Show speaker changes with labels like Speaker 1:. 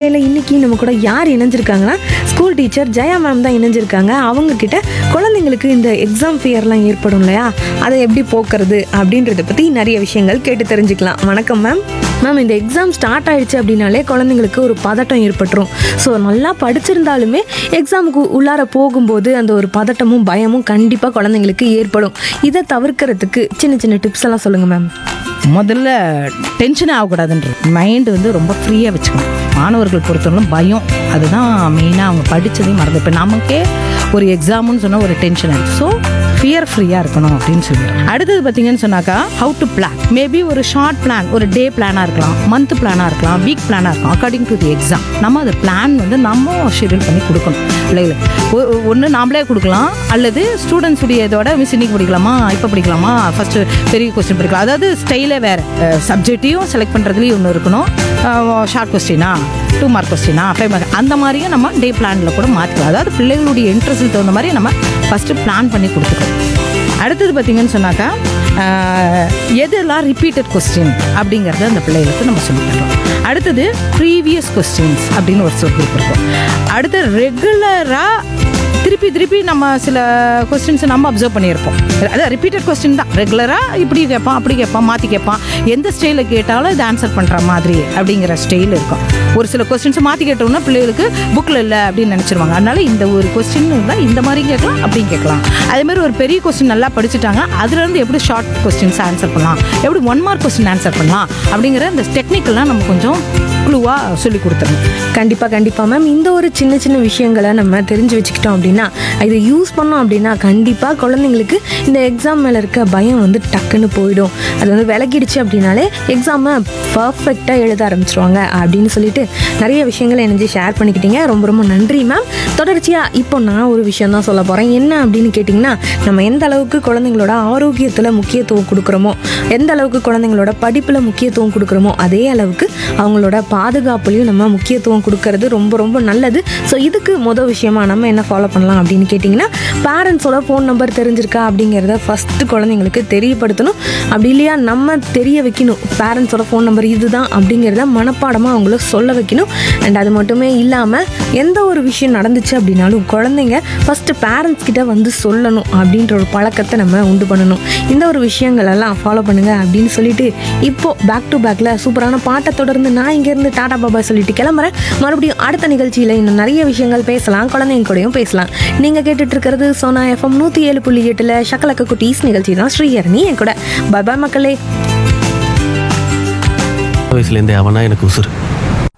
Speaker 1: நிகழ்ச்சியில் இன்னைக்கு நம்ம கூட யார் இணைஞ்சிருக்காங்கன்னா ஸ்கூல் டீச்சர் ஜெயா மேம் தான் இணைஞ்சிருக்காங்க அவங்க கிட்ட குழந்தைங்களுக்கு இந்த எக்ஸாம் ஃபியர்லாம் ஏற்படும் இல்லையா அதை எப்படி போக்குறது அப்படின்றத பற்றி நிறைய விஷயங்கள் கேட்டு தெரிஞ்சுக்கலாம் வணக்கம் மேம் மேம் இந்த எக்ஸாம் ஸ்டார்ட் ஆயிடுச்சு அப்படின்னாலே குழந்தைங்களுக்கு ஒரு பதட்டம் ஏற்பட்டுரும் ஸோ நல்லா படிச்சிருந்தாலுமே எக்ஸாமுக்கு உள்ளார போகும்போது அந்த ஒரு பதட்டமும் பயமும் கண்டிப்பாக குழந்தைங்களுக்கு ஏற்படும் இதை தவிர்க்கிறதுக்கு சின்ன சின்ன டிப்ஸ் எல்லாம் சொல்லுங்கள் மேம்
Speaker 2: முதல்ல டென்ஷன் ஆகக்கூடாதுன்றது மைண்டு வந்து ரொம்ப ஃப்ரீயாக வச்சுக்கணும் மாணவர்கள் பொறுத்தவரைக்கும் பயம் அதுதான் மெயினாக அவங்க படித்ததையும் மறந்து இப்போ நமக்கே ஒரு எக்ஸாம்னு சொன்னால் ஒரு டென்ஷன் ஆயிடுச்சு ஸோ ஃபியர் ஃப்ரீயாக இருக்கணும் அப்படின்னு சொல்லுவேன் அடுத்தது பார்த்தீங்கன்னு சொன்னாக்கா ஹவு டு பிளான் மேபி ஒரு ஷார்ட் பிளான் ஒரு டே பிளானாக இருக்கலாம் மந்த் பிளானாக இருக்கலாம் வீக் பிளானாக இருக்கலாம் அக்கார்டிங் டு தி எக்ஸாம் நம்ம அது பிளான் வந்து நம்ம ஷெடியூல் பண்ணி கொடுக்கணும் பிள்ளைகளுக்கு ஒன்று நாமளே கொடுக்கலாம் அல்லது ஸ்டூடெண்ட்ஸ் உடைய இதோட மிஸ் இன்னைக்கு படிக்கலாமா இப்போ படிக்கலாமா ஃபர்ஸ்ட் பெரிய கொஸ்டின் படிக்கலாம் அதாவது ஸ்டைலே வேறு சப்ஜெக்டையும் செலக்ட் பண்ணுறதுலேயும் ஒன்று இருக்கணும் ஷார்ட் கொஸ்டினா டூ மார்க் கொஸ்டினா ஃபைவ் மார்க் அந்த மாதிரியும் நம்ம டே பிளானில் கூட மாற்றிக்கலாம் அதாவது பிள்ளைகளுடைய இன்ட்ரெஸ்ட்டுக்கு தகுந்த மாதிரி நம்ம ஃபஸ்ட்டு பிளான் பண்ணி கொடுத்துக்கணும் அடுத்தது பார்த்தீங்கன்னு சொன்னாக்கா ஆஹ், எதெல்லாம் ரிப்பீட்டட் கொஸ்டின் அப்படிங்கிறத அந்த பிள்ளைகளுக்கு நம்ம சொல்லித் தரோம் அடுத்தது ப்ரீவியஸ் கொஸ்டின்ஸ் அப்படின்னு ஒரு சொல் இருக்கும் அடுத்து ரெகுலராக திருப்பி திருப்பி நம்ம சில கொஸ்டின்ஸை நம்ம அப்சர்வ் பண்ணியிருப்போம் அதான் ரிப்பீட்டட் கொஸ்டின் தான் ரெகுலராக இப்படி கேட்பான் அப்படி கேட்பான் மாற்றி கேட்பான் எந்த ஸ்டைலில் கேட்டாலும் இது ஆன்சர் பண்ணுற மாதிரி அப்படிங்கிற ஸ்டைல் இருக்கும் ஒரு சில கொஸ்டின்ஸை மாற்றி கேட்டோம்னா பிள்ளைகளுக்கு புக்கில் இல்லை அப்படின்னு நினச்சிருவாங்க அதனால இந்த ஒரு கொஸ்டின் இருந்தால் இந்த மாதிரி கேட்கலாம் அப்படின்னு கேட்கலாம் அதே மாதிரி ஒரு பெரிய கொஸ்டின் நல்லா படிச்சுட்டாங்க அதுலேருந்து எப்படி ஷார்ட் கொஸ்டின்ஸ் ஆன்சர் பண்ணலாம் எப்படி ஒன் மார்க் கொஸ்டின் ஆன்சர் பண்ணலாம் அப்படிங்கிற இந்த டெக்னிக்கெல்லாம் நம்ம கொஞ்சம் க்ளூவாக சொல்லி கொடுத்துருணும்
Speaker 1: கண்டிப்பாக கண்டிப்பாக மேம் இந்த ஒரு சின்ன சின்ன விஷயங்களை நம்ம தெரிஞ்சு வச்சுக்கிட்டோம் அப்படின்னா இதை யூஸ் பண்ணோம் அப்படின்னா கண்டிப்பாக குழந்தைங்களுக்கு இந்த எக்ஸாம் மேலே இருக்க பயம் வந்து டக்குன்னு போயிடும் அது வந்து விலகிடுச்சு அப்படின்னாலே எக்ஸாமை பர்ஃபெக்டாக எழுத ஆரம்பிச்சிருவாங்க அப்படின்னு சொல்லிட்டு நிறைய விஷயங்களை எனக்கு ஷேர் பண்ணிக்கிட்டீங்க ரொம்ப ரொம்ப நன்றி மேம் தொடர்ச்சியாக இப்போ நான் ஒரு விஷயம் தான் சொல்ல போகிறேன் என்ன அப்படின்னு கேட்டிங்கன்னா நம்ம எந்த அளவுக்கு குழந்தைங்களோட ஆரோக்கியத்தில் முக்கியத்துவம் கொடுக்குறோமோ எந்த அளவுக்கு குழந்தைங்களோட படிப்பில் முக்கியத்துவம் கொடுக்குறோமோ அதே அளவுக்கு அவங்களோட பாதுகாப்புலையும் நம்ம முக்கியத்துவம் கொடுக்கறது ரொம்ப ரொம்ப நல்லது ஸோ இதுக்கு மொதல் விஷயமா நம்ம என்ன ஃபாலோ பண்ணலாம் அப்படின்னு கேட்டிங்கன்னா பேரண்ட்ஸோட ஃபோன் நம்பர் தெரிஞ்சிருக்கா அப்படிங்கிறத ஃபஸ்ட்டு குழந்தைங்களுக்கு தெரியப்படுத்தணும் அப்படி இல்லையா நம்ம தெரிய வைக்கணும் பேரண்ட்ஸோட ஃபோன் நம்பர் இதுதான் அப்படிங்கிறத மனப்பாடமாக அவங்கள சொல்ல வைக்கணும் அண்ட் அது மட்டுமே இல்லாமல் எந்த ஒரு விஷயம் நடந்துச்சு அப்படின்னாலும் குழந்தைங்க ஃபஸ்ட்டு பேரண்ட்ஸ் கிட்ட வந்து சொல்லணும் அப்படின்ற ஒரு பழக்கத்தை நம்ம உண்டு பண்ணணும் இந்த ஒரு விஷயங்கள் எல்லாம் ஃபாலோ பண்ணுங்க அப்படின்னு சொல்லிட்டு இப்போ பேக் டு பேக்கில் சூப்பரான பாட்டை தொடர்ந்து நான் இங்கேருந்து டாடா பாபா சொல்லிட்டு கிளம்புறேன் மறுபடியும் அடுத்த நிகழ்ச்சியில் இன்னும் நிறைய விஷயங்கள் பேசலாம் குழந்தைங்க கூடயும் பேசலாம் நீங்கள் கேட்டுட்டு இருக்கிறது சோனா எஃப்எம் நூற்றி ஏழு புள்ளி எட்டில் ஷக்கலக்க குட்டீஸ் நிகழ்ச்சி தான் ஸ்ரீஹரணி என் கூட பாய் மக்களே
Speaker 3: வயசுலேருந்தே அவனா எனக்கு உசுறு